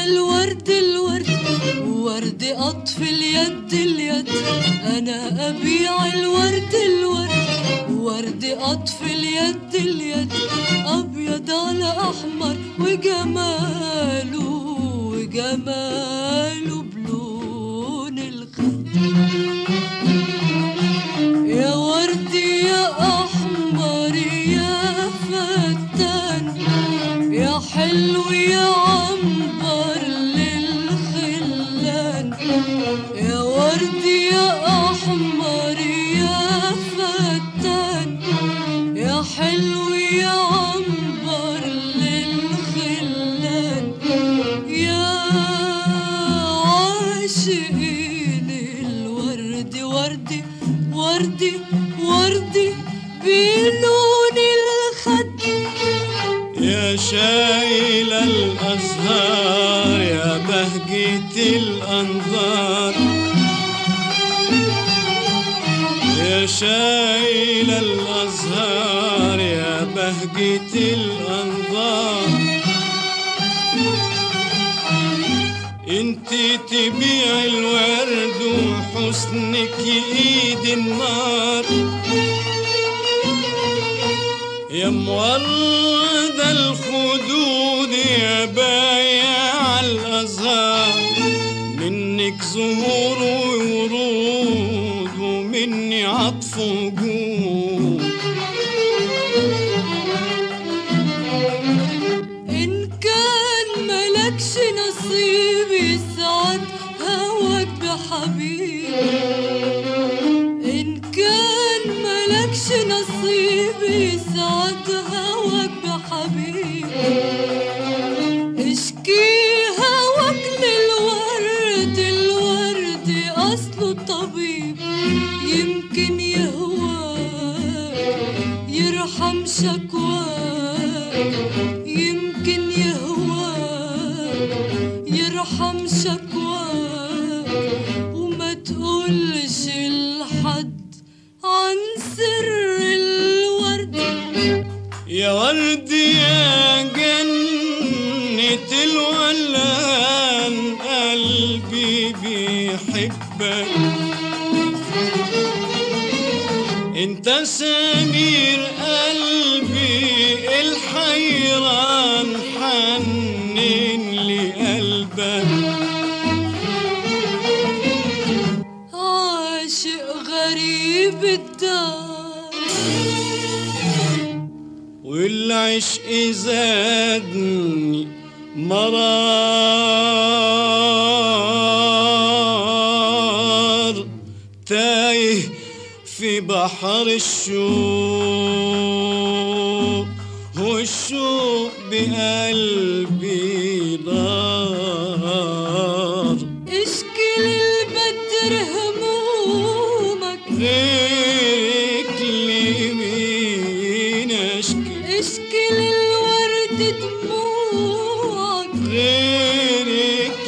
الورد الورد ورد أطف اليد اليد أنا أبيع الورد الورد ورد أطف اليد اليد أبيض على أحمر وجماله وجماله بلون الخد يا ورد يا أحمر يا فتان يا حلو يا عنبر للخلان يا ورد يا أحمر يا فتان يا حلو يا عنبر للخلان يا عاشقين الورد وردي وردي وردي بلون الخد يا شايل الأزهار يا بهجة الأنظار يا شايل الأزهار يا بهجة الأنظار انت تبيع الورد وحسنك ايد النار يا مورد الخدود يا بايع الأزهار منك زهور وورود ومني عطف وجود إن كان ملكش نصيب يسعد هواك بحبيب إن كان ملكش نصيب يسعد هواك بحبيب اشكي هواك للورد الورد أصله طبيب يمكن يهواك يرحم شكواك يمكن يهواك يرحم شكواك وما تقولش لحد عن سر الورد يا ورد يا جنة الولان قلبي بيحبك انت سمير قلبي الحيران حنن لقلبك عاشق غريب الدار والعشق زادني مرار تايه في بحر الشوق والشوق بقلبي نار اشكي للبدر همومك غيرك لمين اشكي اشكي للورد دموعك غيرك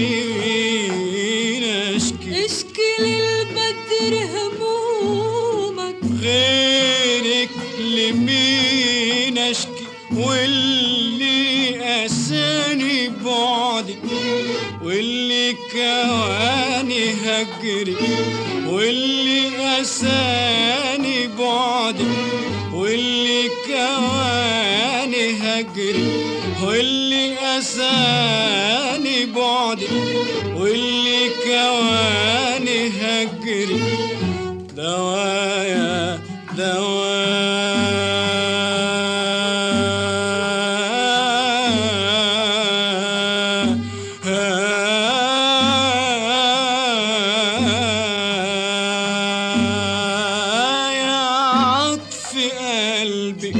لمين اشكي اشكي للبدر همومك غيرك لمين اشكي واللي اساني بعدك واللي كواني هجري واللي اساني بعدك واللي كواني هجري واللي اساني بعدك واللي كواني هجري دوايا دوايا يا عطف قلبي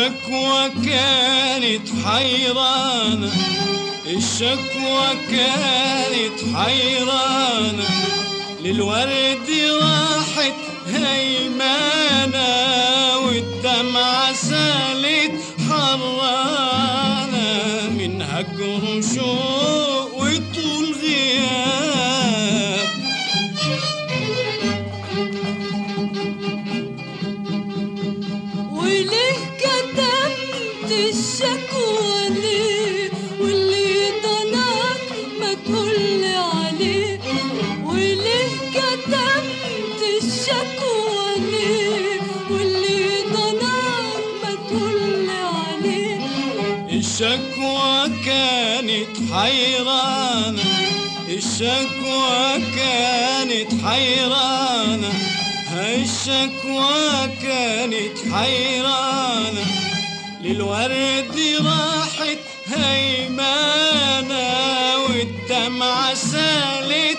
الشكوى كانت حيرانة الشكوى كانت حيرانة للورد راحت هيمانة والدمعة سالت حرانة من هجر شوق وطول غياب وليه كتمت الشكوى ليه واللي ضناك ما تقولي عليه وليه كتمت الشكوى ليه واللي ضناك ما تقولي عليه الشكوى كانت حيرانة الشكوى كانت حيرانة الشكوى كانت حيرانة للورد راحت هيمانة والدمعة سالت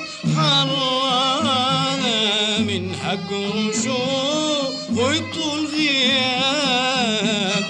حرانة من هجر شوق وطول غياب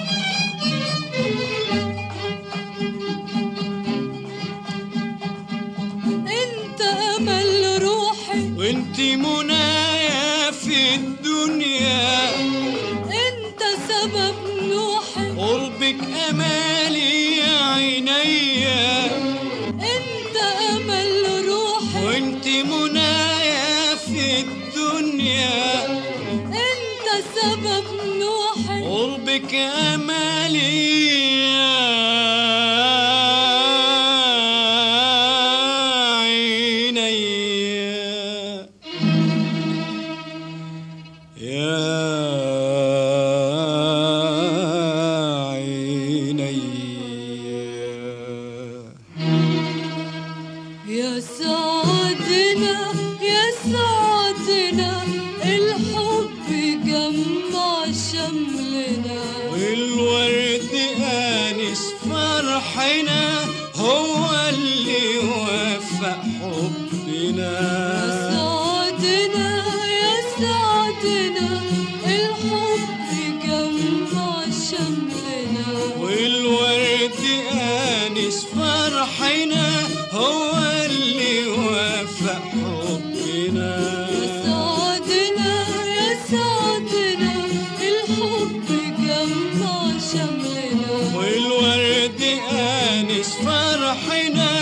انت امل روحي وانت منايا في الدنيا انت سبب نوحي قربك امالي يا عينيا انت امل روحي وانت منايا في الدنيا انت سبب نوحي قربك امالي يا عينيا يا عينيا يا سعدنا يا سعدنا الحب جمع شملنا والورد آنس فرحنا هو اللي وفق حبنا يا سعدنا يا سعدنا الحب جمع شملنا والورد آنس فرحنا هو اللي وفق حبنا يا سعدنا يا سعدنا الحب جمع شملنا والورد آنس فرحنا